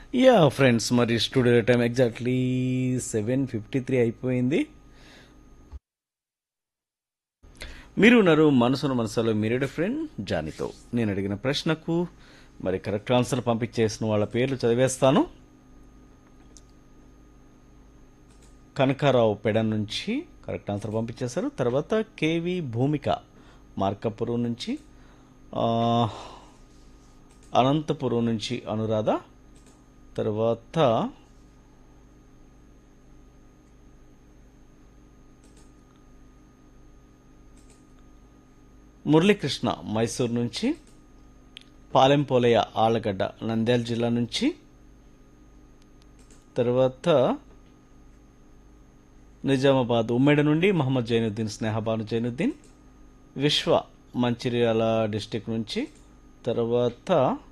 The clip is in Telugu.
యా ఫ్రెండ్స్ మరి studio time exactly seven fifty three అయిపోయింది మీరు ఉన్నారు మనసును మనసులో మీరేడు ఫ్రెండ్ జానీతో నేను అడిగిన ప్రశ్నకు మరి కరెక్ట్ ఆన్సర్ పంపించేసిన వాళ్ళ పేర్లు చదివేస్తాను కనకారావు పెడ నుంచి కరెక్ట్ ఆన్సర్ పంపించేశారు తర్వాత కేవి భూమిక మార్కపురం నుంచి ఆ, అనంతపురం నుంచి అనురాధ తర్వాత మురళీకృష్ణ మైసూర్ నుంచి పాలెంపోలయ్య ఆళ్ళగడ్డ నంద్యాల జిల్లా నుంచి తర్వాత నిజామాబాద్ ఉమ్మడి నుండి మహమ్మద్ జైనుద్దీన్ స్నేహబాను జైనుద్దీన్ విశ్వ మంచిర్యాల డిస్టిక్ నుంచి తర్వాత